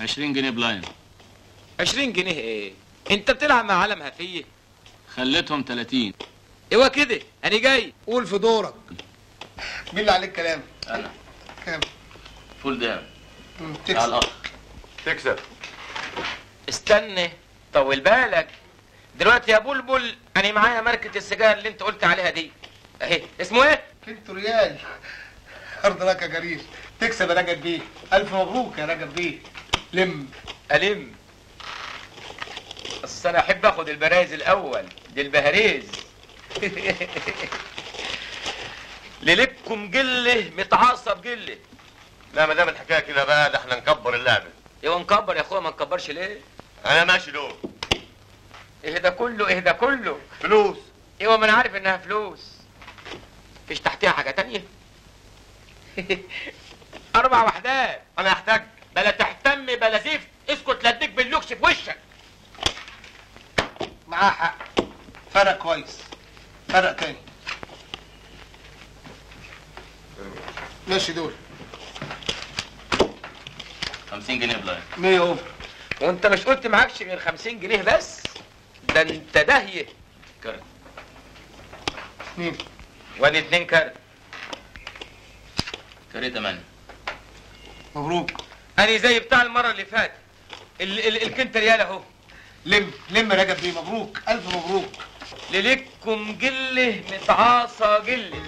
20 جنيه بلاين 20 جنيه ايه انت بتلعب مع علم هفيه خليتهم 30 ايوه كده انا جاي قول في دورك مين اللي عليك كلام انا كام فول دام مم، على تكسب الاخ تكسب استنى طول بالك دلوقتي يا بلبل انا معايا ماركه السجاير اللي انت قلت عليها دي اهي اسمه ايه كنت ريال ارض لك يا جرير تكسب يا رجب بيه الف مبروك يا رجب بيه لم ألم بس أنا أحب آخد البرايز الأول دي البهاريز ليلتكم جلة متعصب جلة لا ما دام الحكايه كده بقى ده احنا نكبر اللعبه ايوه نكبر يا اخويا ما نكبرش ليه؟ انا ماشي دول ايه ده كله ايه ده كله؟ فلوس ايوه ما انا عارف انها فلوس فيش تحتها حاجة تانية؟ أربع وحدات انا احتاج بلا تهتم بلا زفت اسكت لا اديك باللوكس في وشك معاه حق فرق كويس فرق تاني ماشي دول 50 جنيه بلاين 100 اوفر وانت مش قلت معكش غير 50 جنيه بس ده انت داهيه كارت اثنين وادي اتنين كارت كاري 8 مبروك انا زي بتاع المره اللي فاتت ال ال الكنت ريال اهو لم لم يا رجب بيه مبروك الف مبروك ليلتكم جله متعاصى جله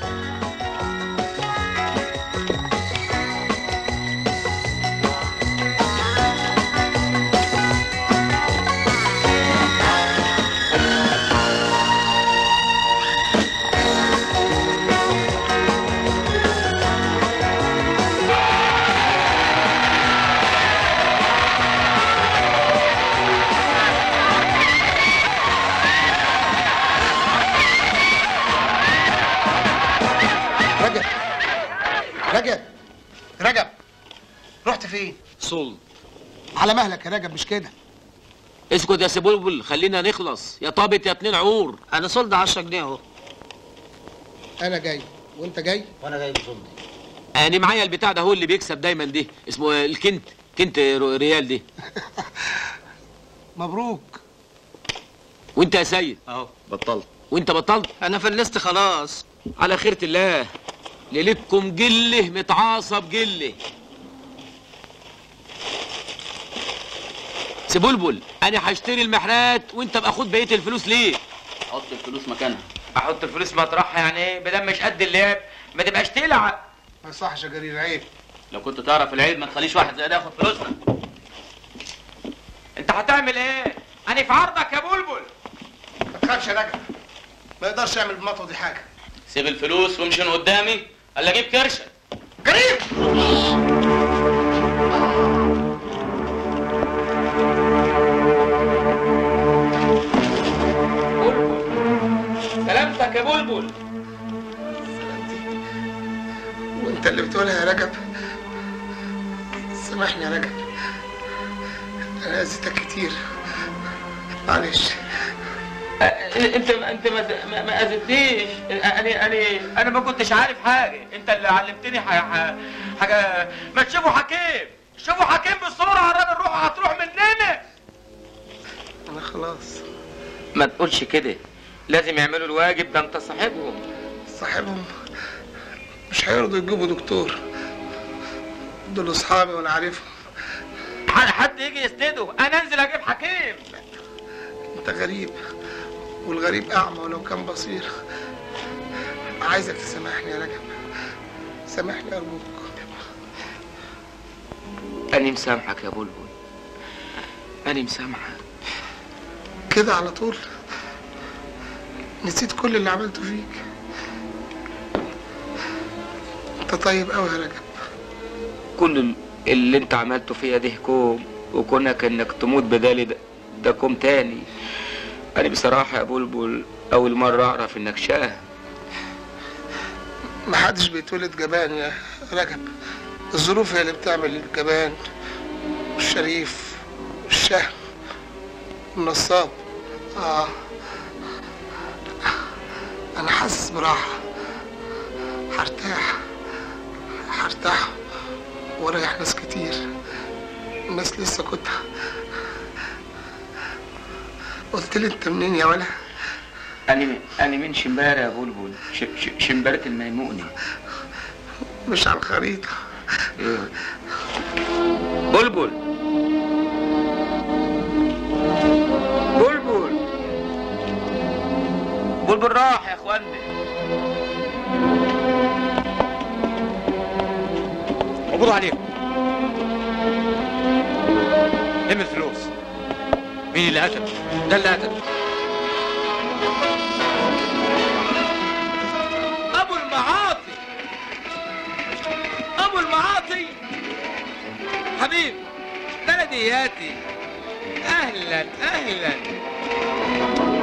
رجب رجب رجب رحت فين صل على مهلك يا رجب مش كده اسكت يا سبلبل خلينا نخلص يا طابت يا اتنين عور انا صلد 10 جنيه اهو انا جاي وانت جاي وانا جاي بصلد انا معايا البتاع ده هو اللي بيكسب دايما دي اسمه الكنت كنت رو- ريال دي مبروك وانت يا سيد اهو بطلت وانت بطلت انا فلست خلاص على خيرة الله ليلتكم جله متعاصب جله سبلبل انا هشتري المحرات وانت بقى خد بقيه الفلوس ليه حط الفلوس مكانها احط الفلوس مطرحها يعني ايه بدل مش قد اللعب ما تبقاش تلعب ما يصحش يا جرير عيب لو كنت تعرف العيب ما تخليش واحد زي ده ياخد فلوسنا انت هتعمل ايه انا في عرضك يا بلبل ما تخافش يا رجب ما يقدرش يعمل بالمطوه دي حاجه سيب الفلوس وامشي من قدامي الا اجيب كرشه جرير بلبل سلامتك يا بلبل وانت اللي بتقولها يا رجب سامحني يا رجب انا اذيتك كتير معلش انت انت ما ما, ما اذيتنيش انا انا انا ما كنتش عارف حاجه انت اللي علمتني ح- ح- حاجه ما تشوفوا حكيم شوفوا حكيم بسرعه الراجل روح هتروح مننا انا خلاص ما تقولش كده لازم يعملوا الواجب ده انت صاحبهم صاحبهم مش هيرضوا يجيبوا دكتور دول اصحابي وانا عارفهم ح- حد يجي يسنده انا انزل اجيب حكيم انت غريب والغريب اعمى ولو كان بصير عايزك تسامحني يا رجب سامحني ارجوك انا مسامحك يا بلبل انا مسامحك كده على طول نسيت كل اللي عملته فيك انت طيب قوي يا رجب كل ال- اللي انت عملته فيا ده كوم وكونك انك تموت بدالي ده, ده كوم تاني انا بصراحة يا بلبل اول مرة اعرف انك شاه ما حدش بيتولد جبان يا رجب الظروف هي اللي بتعمل الجبان والشريف والشهم والنصاب اه انا حاسس براحة هرتاح هرتاح واريح ناس كتير الناس لسه كنت قلت لي انت منين يا ولا انا انا من شمبارة يا بلبل ش... ش... شمبارة الميموني مش على الخريطة إيه. بلبل بلبل بلبل راح يا اخوانا مبروك عليكم لم الفلوس مين اللي قتل؟ ده اللي قتل ابو المعاطي ابو المعاطي حبيبي بلدياتي اهلا اهلا